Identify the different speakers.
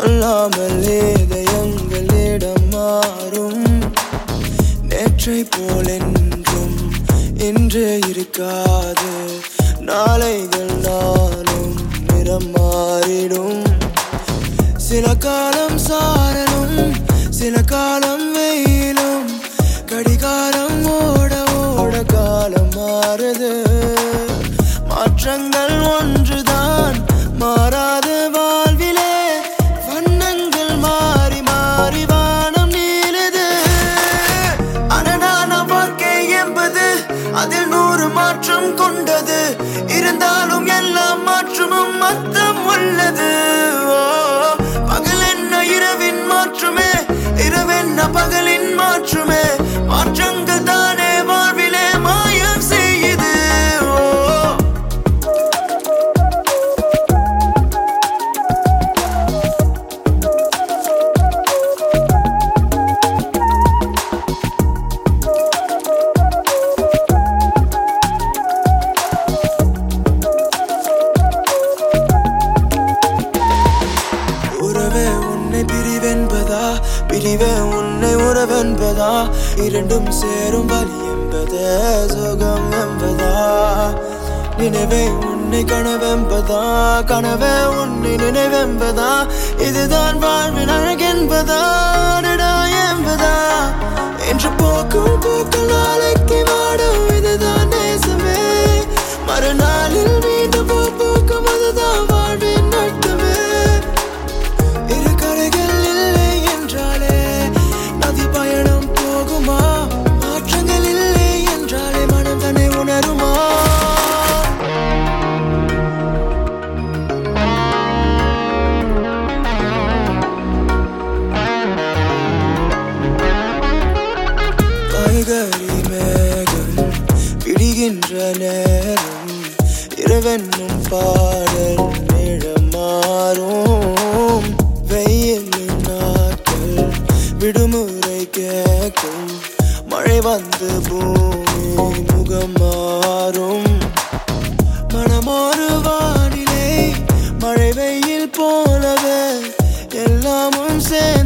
Speaker 1: சொல்லாமல் இதயங்கள் இடம் மாறும் நேற்றை போல் என்றும் இன்று இருக்காது நாளைகள் நாளும் நிறம் மாறிடும் சில காலம் சாரலும் சில காலம் வெயிலும் கடிகாரம் ஓட ஓட காலம் மாறுது மாற்றங்கள் ஒன்றுதான் மாறாத வாழ்விலே வண்ணங்கள் மாறி மாறி வானம் நீளுது அனடான வாழ்க்கை என்பது அதில் நூறு மாற்றம் கொண்டது இருந்தாலும் எல்லா மாற்றமும் அர்த்தம் உள்ளது ஓ, பகல் என்ன இரவின் மாற்றுமே இரவென்ன பகலின் மாற்றுமே மாற்றங்கள் தானே வாழ்விலே மாயம் செய்யுது ஓ உறவே உன்னை பிரிவென்பதா பிரிவே உன்னை உறவென்பதா இரண்டும் சேரும் வழி என்பது சுகம் என்பதா நினைவே உன்னை கனவென்பதா கனவே உன்னை நினைவென்பதா இதுதான் வாழ்வின் அழகென்பதா அடடா என்பதா என்று போக்கும் போக்கும் நாளைக்கு வாடும் இதுதான் நேசமே மறுநாளில் மீண்டும் பூ பூக்கும் அதுதான் வாழ்வின் அர்த்தமே இரு கரைகள் இல்லை என்றாலே நதி பயணம் போகுமா மாற்றங்கள் இல்லை என்றாலே மனம் தன்னை உணருமா காய்கறி மேகம் பிடிகின்ற நேரம் இரவென்னும் பாடல் நிழம் மாறும் வெயில் நாட்கள் விடுமுறை கேட்கும் மழை வந்து பூமி முகம் மாறும் மனமொரு வானிலை மழை வெயில் போலவே எல்லாமும் சே